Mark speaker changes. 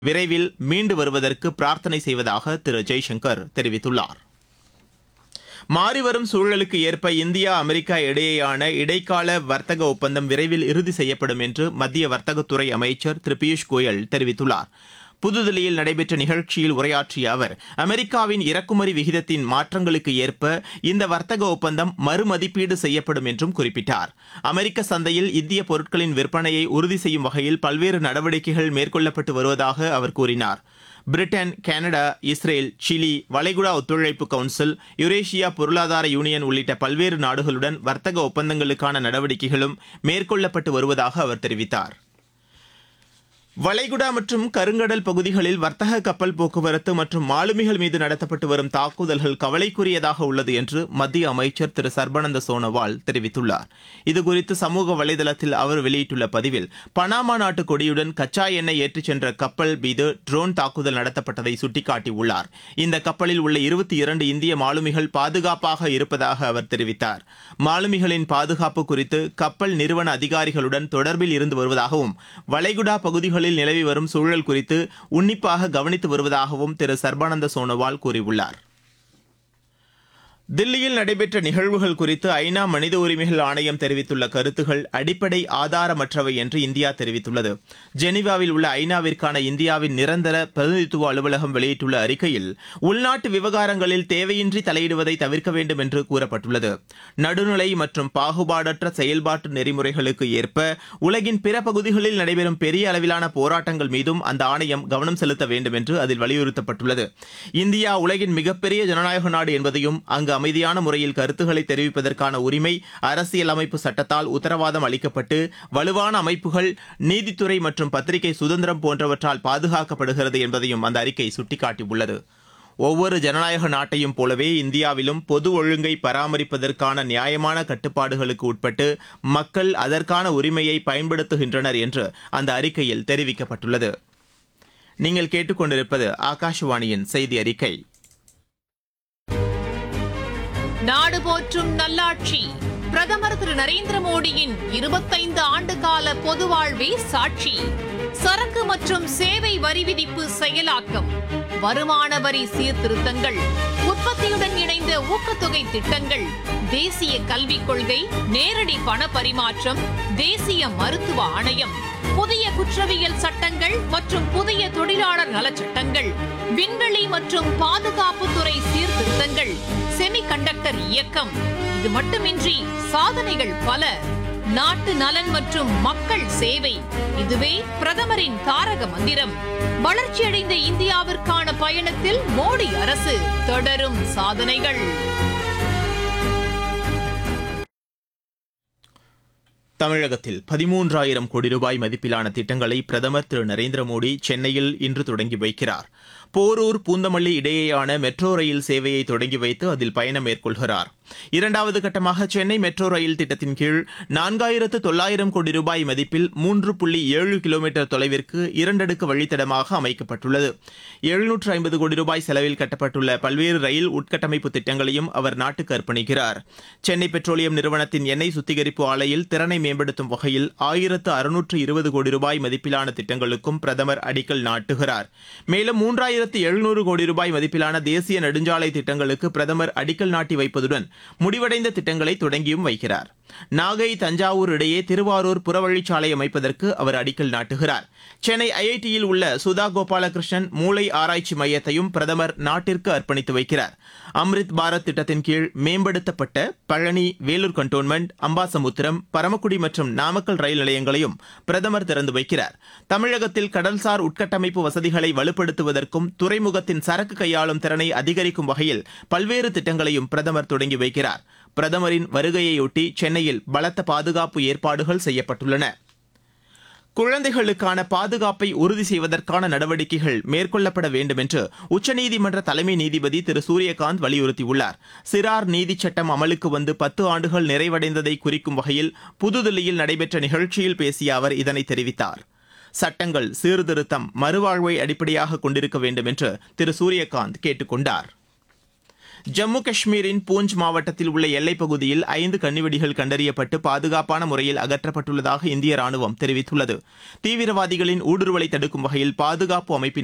Speaker 1: விரைவில் மீண்டு வருவதற்கு பிரார்த்தனை செய்வதாக திரு ஜெய்சங்கர் தெரிவித்துள்ளார் மாறிவரும் சூழலுக்கு ஏற்ப இந்தியா அமெரிக்கா இடையேயான இடைக்கால வர்த்தக ஒப்பந்தம் விரைவில் இறுதி செய்யப்படும் என்று மத்திய வர்த்தகத்துறை அமைச்சர் திரு பியூஷ் கோயல் தெரிவித்துள்ளார் புதுதில்லியில் நடைபெற்ற நிகழ்ச்சியில் உரையாற்றிய அவர் அமெரிக்காவின் இறக்குமதி விகிதத்தின் மாற்றங்களுக்கு ஏற்ப இந்த வர்த்தக ஒப்பந்தம் மறுமதிப்பீடு செய்யப்படும் என்றும் குறிப்பிட்டார் அமெரிக்க சந்தையில் இந்திய பொருட்களின் விற்பனையை உறுதி செய்யும் வகையில் பல்வேறு நடவடிக்கைகள் மேற்கொள்ளப்பட்டு வருவதாக அவர் கூறினார் பிரிட்டன் கனடா இஸ்ரேல் சிலி வளைகுடா ஒத்துழைப்பு கவுன்சில் யுரேஷியா பொருளாதார யூனியன் உள்ளிட்ட பல்வேறு நாடுகளுடன் வர்த்தக ஒப்பந்தங்களுக்கான நடவடிக்கைகளும் மேற்கொள்ளப்பட்டு வருவதாக அவர் தெரிவித்தார் வளைகுடா மற்றும் கருங்கடல் பகுதிகளில் வர்த்தக கப்பல் போக்குவரத்து மற்றும் மாலுமிகள் மீது நடத்தப்பட்டு வரும் தாக்குதல்கள் கவலைக்குரியதாக உள்ளது என்று மத்திய அமைச்சர் திரு சர்பானந்த சோனோவால் தெரிவித்துள்ளார் இதுகுறித்து சமூக வலைதளத்தில் அவர் வெளியிட்டுள்ள பதிவில் பனாமா நாட்டு கொடியுடன் கச்சா எண்ணெய் ஏற்றிச் சென்ற கப்பல் மீது ட்ரோன் தாக்குதல் நடத்தப்பட்டதை சுட்டிக்காட்டியுள்ளார் இந்த கப்பலில் உள்ள இருபத்தி இரண்டு இந்திய மாலுமிகள் பாதுகாப்பாக இருப்பதாக அவர் தெரிவித்தார் மாலுமிகளின் பாதுகாப்பு குறித்து கப்பல் நிறுவன அதிகாரிகளுடன் தொடர்பில் இருந்து வருவதாகவும் வளைகுடா பகுதிகளில் நிலவி வரும் சூழல் குறித்து உன்னிப்பாக கவனித்து வருவதாகவும் திரு சர்பானந்த சோனோவால் கூறியுள்ளார் தில்லியில் நடைபெற்ற நிகழ்வுகள் குறித்து ஐநா மனித உரிமைகள் ஆணையம் தெரிவித்துள்ள கருத்துகள் அடிப்படை ஆதாரமற்றவை என்று இந்தியா தெரிவித்துள்ளது ஜெனீவாவில் உள்ள ஐநாவிற்கான இந்தியாவின் நிரந்தர பிரதிநிதித்துவ அலுவலகம் வெளியிட்டுள்ள அறிக்கையில் உள்நாட்டு விவகாரங்களில் தேவையின்றி தலையிடுவதை தவிர்க்க வேண்டும் என்று கூறப்பட்டுள்ளது நடுநிலை மற்றும் பாகுபாடற்ற செயல்பாட்டு நெறிமுறைகளுக்கு ஏற்ப உலகின் பிற பகுதிகளில் நடைபெறும் பெரிய அளவிலான போராட்டங்கள் மீதும் அந்த ஆணையம் கவனம் செலுத்த வேண்டும் என்று அதில் வலியுறுத்தப்பட்டுள்ளது இந்தியா உலகின் மிகப்பெரிய ஜனநாயக நாடு என்பதையும் அங்கு அமைதியான முறையில் கருத்துக்களை தெரிவிப்பதற்கான உரிமை அரசியலமைப்பு சட்டத்தால் உத்தரவாதம் அளிக்கப்பட்டு வலுவான அமைப்புகள் நீதித்துறை மற்றும் பத்திரிகை சுதந்திரம் போன்றவற்றால் பாதுகாக்கப்படுகிறது என்பதையும் அந்த அறிக்கை சுட்டிக்காட்டியுள்ளது ஒவ்வொரு ஜனநாயக நாட்டையும் போலவே இந்தியாவிலும் பொது ஒழுங்கை பராமரிப்பதற்கான நியாயமான கட்டுப்பாடுகளுக்கு உட்பட்டு மக்கள் அதற்கான உரிமையை பயன்படுத்துகின்றனர் என்று அந்த அறிக்கையில் தெரிவிக்கப்பட்டுள்ளது நீங்கள் கேட்டுக்கொண்டிருப்பது ஆகாஷவாணியின் செய்தி அறிக்கை
Speaker 2: நாடு போற்றும் நல்லாட்சி பிரதமர் திரு நரேந்திர மோடியின் இருபத்தைந்து ஆண்டு கால பொது வாழ்வே சாட்சி சரக்கு மற்றும் சேவை வரி விதிப்பு செயலாக்கம் வருமான வரி சீர்திருத்தங்கள் உற்பத்தியுடன் இணைந்த ஊக்கத்தொகை திட்டங்கள் தேசிய கல்விக் கொள்கை நேரடி பண பரிமாற்றம் தேசிய மருத்துவ ஆணையம் புதிய குற்றவியல் சட்டங்கள் மற்றும் புதிய தொழிலாளர் நலச்சட்டங்கள் விண்வெளி மற்றும் பாதுகாப்புத்துறை சீர்திருத்தங்கள் செமிகண்டக்டர் இயக்கம் இது மட்டுமின்றி சாதனைகள் பல நாட்டு நலன் மற்றும் மக்கள் சேவை இதுவே பிரதமரின் தாரக மந்திரம் வளர்ச்சியடைந்த இந்தியாவிற்கான பயணத்தில் மோடி அரசு தொடரும் சாதனைகள்
Speaker 1: தமிழகத்தில் பதிமூன்றாயிரம் கோடி ரூபாய் மதிப்பிலான திட்டங்களை பிரதமர் திரு நரேந்திர மோடி சென்னையில் இன்று தொடங்கி வைக்கிறார் போரூர் பூந்தமல்லி இடையேயான மெட்ரோ ரயில் சேவையை தொடங்கி வைத்து அதில் பயணம் மேற்கொள்கிறார் இரண்டாவது கட்டமாக சென்னை மெட்ரோ ரயில் திட்டத்தின் கீழ் நான்காயிரத்து தொள்ளாயிரம் கோடி ரூபாய் மதிப்பில் மூன்று புள்ளி ஏழு கிலோமீட்டர் தொலைவிற்கு இரண்டடுக்கு வழித்தடமாக அமைக்கப்பட்டுள்ளது எழுநூற்று ஐம்பது கோடி ரூபாய் செலவில் கட்டப்பட்டுள்ள பல்வேறு ரயில் உட்கட்டமைப்பு திட்டங்களையும் அவர் நாட்டுக்கு அர்ப்பணிக்கிறார் சென்னை பெட்ரோலியம் நிறுவனத்தின் எண்ணெய் சுத்திகரிப்பு ஆலையில் திறனை மேம்படுத்தும் வகையில் ஆயிரத்து அறுநூற்று இருபது கோடி ரூபாய் மதிப்பிலான திட்டங்களுக்கும் பிரதமர் அடிக்கல் நாட்டுகிறார் மேலும் மூன்றாயிரத்து எழுநூறு கோடி ரூபாய் மதிப்பிலான தேசிய நெடுஞ்சாலை திட்டங்களுக்கு பிரதமர் அடிக்கல் நாட்டி வைப்பதுடன் முடிவடைந்த திட்டங்களை தொடங்கியும் வைக்கிறார் நாகை தஞ்சாவூர் இடையே திருவாரூர் புறவழிச்சாலை அமைப்பதற்கு அவர் அடிக்கல் நாட்டுகிறார் சென்னை ஐஐடியில் உள்ள சுதா கோபாலகிருஷ்ணன் மூளை ஆராய்ச்சி மையத்தையும் பிரதமர் நாட்டிற்கு அர்ப்பணித்து வைக்கிறார் அம்ரித் பாரத் திட்டத்தின் கீழ் மேம்படுத்தப்பட்ட பழனி வேலூர் கண்டோன்மெண்ட் அம்பாசமுத்திரம் பரமக்குடி மற்றும் நாமக்கல் ரயில் நிலையங்களையும் பிரதமர் திறந்து வைக்கிறார் தமிழகத்தில் கடல்சார் உட்கட்டமைப்பு வசதிகளை வலுப்படுத்துவதற்கும் துறைமுகத்தின் சரக்கு கையாளும் திறனை அதிகரிக்கும் வகையில் பல்வேறு திட்டங்களையும் பிரதமர் தொடங்கி வைக்கிறார் பிரதமரின் வருகையையொட்டி சென்னையில் பலத்த பாதுகாப்பு ஏற்பாடுகள் செய்யப்பட்டுள்ளன குழந்தைகளுக்கான பாதுகாப்பை உறுதி செய்வதற்கான நடவடிக்கைகள் மேற்கொள்ளப்பட வேண்டும் என்று உச்சநீதிமன்ற தலைமை நீதிபதி திரு சூரியகாந்த் வலியுறுத்தியுள்ளார் சிறார் நீதிச் சட்டம் அமலுக்கு வந்து பத்து ஆண்டுகள் நிறைவடைந்ததை குறிக்கும் வகையில் புதுதில்லியில் நடைபெற்ற நிகழ்ச்சியில் பேசிய அவர் இதனை தெரிவித்தார் சட்டங்கள் சீர்திருத்தம் மறுவாழ்வை அடிப்படையாக கொண்டிருக்க வேண்டும் என்று திரு சூரியகாந்த் கேட்டுக் கொண்டார் ஜம்மு காஷ்மீரின் பூஞ்ச் மாவட்டத்தில் உள்ள எல்லைப் பகுதியில் ஐந்து கன்னிவெடிகள் கண்டறியப்பட்டு பாதுகாப்பான முறையில் அகற்றப்பட்டுள்ளதாக இந்திய ராணுவம் தெரிவித்துள்ளது தீவிரவாதிகளின் ஊடுருவலை தடுக்கும் வகையில் பாதுகாப்பு அமைப்பின்